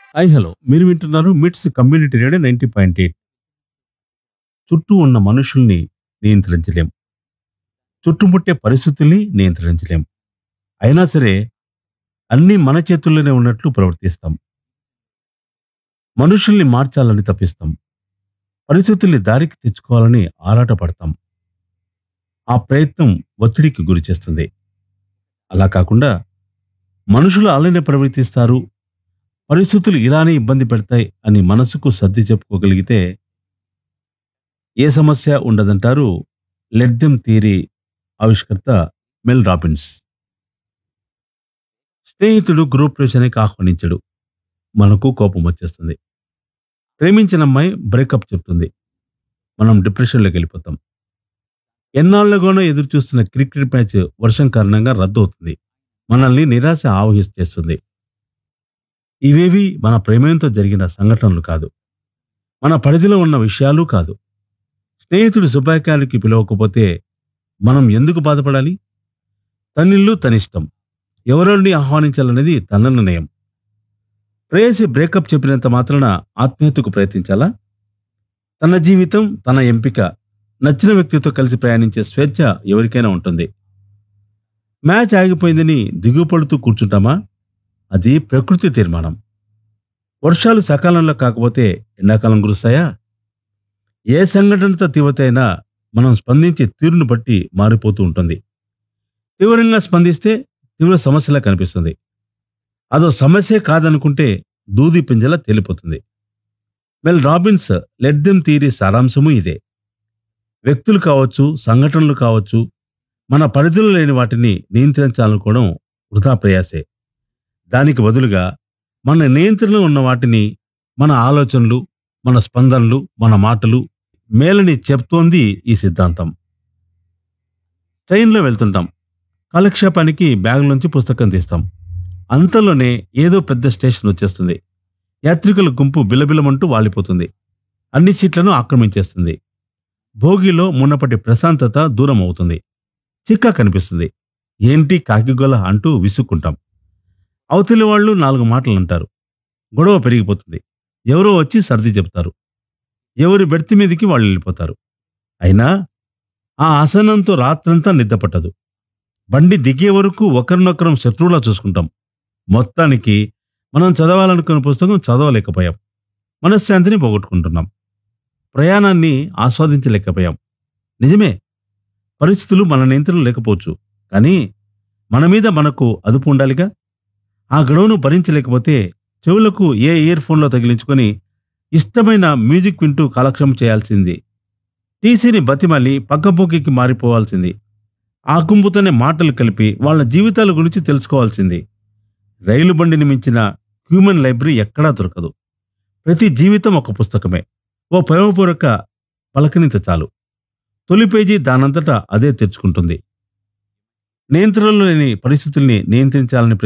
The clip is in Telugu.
హాయ్ హలో మీరు వింటున్నారు MITS community radio ninety point eight చుట్టూ ఉన్న మనుషుల్ని నియంత్రించలేం చుట్టుముట్టే పరిస్థితుల్ని నియంత్రించలేం అయినా సరే అన్నీ మన చేతుల్లోనే ఉన్నట్లు ప్రవర్తిస్తాం మనుషుల్ని మార్చాలని తప్పిస్తాం పరిస్థితుల్ని దారికి తెచ్చుకోవాలని ఆరాటపడతాం ఆ ప్రయత్నం ఒత్తిడికి గురి చేస్తుంది అలా కాకుండా మనుషులు అలానే ప్రవర్తిస్తారు పరిస్థితులు ఇలానే ఇబ్బంది పెడతాయి అని మనసుకు సర్ది చెప్పుకోగలిగితే ఏ సమస్య ఉండదంటారు లెట్ దెమ్ థియరీ ఆవిష్కర్త మెల్ రాబిన్స్ స్నేహితుడు గ్రూప్ ప్రవేశానికి ఆహ్వానించడు మనకు కోపం వచ్చేస్తుంది ప్రేమించిన అమ్మాయి బ్రేకప్ చెప్తుంది మనం డిప్రెషన్లోకి వెళ్ళిపోతాం ఎన్నాళ్లుగానో ఎదురు చూస్తున్న క్రికెట్ మ్యాచ్ వర్షం కారణంగా రద్దు అవుతుంది మనల్ని నిరాశ ఆవహిస్తేస్తుంది ఇవేవి మన ప్రేమతో జరిగిన సంఘటనలు కాదు మన పరిధిలో ఉన్న విషయాలు కాదు స్నేహితుడు శుభాకార్యానికి పిలవకపోతే మనం ఎందుకు బాధపడాలి తనిల్లు తనిష్టం ఎవరెవరిని ఆహ్వానించాలనేది తన నిర్ణయం ప్రేయసి బ్రేకప్ చెప్పినంత మాత్రాన ఆత్మీయతకు ప్రయత్నించాలా తన జీవితం తన ఎంపిక నచ్చిన వ్యక్తితో కలిసి ప్రయాణించే స్వేచ్ఛ ఎవరికైనా ఉంటుంది మ్యాచ్ ఆగిపోయిందని దిగుపడుతూ కూర్చుంటామా అది ప్రకృతి తీర్మానం వర్షాలు సకాలంలో కాకపోతే ఎండాకాలం కురుస్తాయా ఏ సంఘటనతో తీవ్రత అయినా మనం స్పందించే తీరును బట్టి మారిపోతూ ఉంటుంది తీవ్రంగా స్పందిస్తే తీవ్ర సమస్యలా కనిపిస్తుంది అదో సమస్యే కాదనుకుంటే దూది పింజలా తేలిపోతుంది well Robbins let them theory సారాంశము ఇదే వ్యక్తులు కావచ్చు సంఘటనలు కావచ్చు మన పరిధిలో లేని వాటిని నియంత్రించాలనుకోవడం వృధా ప్రయాసే దానికి బదులుగా మన నియంత్రణలో ఉన్న వాటిని మన ఆలోచనలు మన స్పందనలు మన మాటలు మేలని చెప్తోంది ఈ సిద్ధాంతం ట్రైన్లో వెళ్తుంటాం కాలక్షేపానికి బ్యాగ్ నుంచి పుస్తకం తీస్తాం అంతలోనే ఏదో పెద్ద స్టేషన్ వచ్చేస్తుంది యాత్రికుల గుంపు బిలబిలమంటూ వాలిపోతుంది అన్ని సీట్లను ఆక్రమించేస్తుంది భోగిలో మున్నపటి ప్రశాంతత దూరం అవుతుంది చిక్కా కనిపిస్తుంది ఏంటి కాకిగొల అంటూ విసుక్కుంటాం అవతలి వాళ్ళు నాలుగు మాటలు అంటారు గొడవ పెరిగిపోతుంది ఎవరో వచ్చి సర్ది చెప్తారు ఎవరి బెర్తి మీదకి వాళ్ళు వెళ్ళిపోతారు అయినా ఆ ఆసనంతో రాత్రంతా నిద్రపట్టదు బండి దిగే వరకు ఒకరినొకరం శత్రువులా చూసుకుంటాం మొత్తానికి మనం చదవాలనుకున్న పుస్తకం చదవలేకపోయాం మనశ్శాంతిని పోగొట్టుకుంటున్నాం ప్రయాణాన్ని ఆస్వాదించలేకపోయాం నిజమే పరిస్థితులు మన నియంత్రణ లేకపోవచ్చు కానీ మన మీద మనకు అదుపు ఉండాలిగా ఆ గడువును భరించలేకపోతే చెవులకు ఏ ఇయర్ ఫోన్లో తగిలించుకొని ఇష్టమైన మ్యూజిక్ వింటూ కాలక్షేమం చేయాల్సింది టీసీని బతిమాలి పక్కపోకికి మారిపోవాల్సింది ఆ గుంపుతోనే మాటలు కలిపి వాళ్ళ జీవితాల గురించి తెలుసుకోవాల్సింది రైలు బండిని మించిన హ్యూమన్ లైబ్రరీ ఎక్కడా దొరకదు ప్రతి జీవితం ఒక పుస్తకమే ఓ ప్రేమపూర్వక పలకనిత చాలు తొలి పేజీ దానంతటా అదే తెచ్చుకుంటుంది నియంత్రణలో లేని పరిస్థితుల్ని నియంత్రించాలని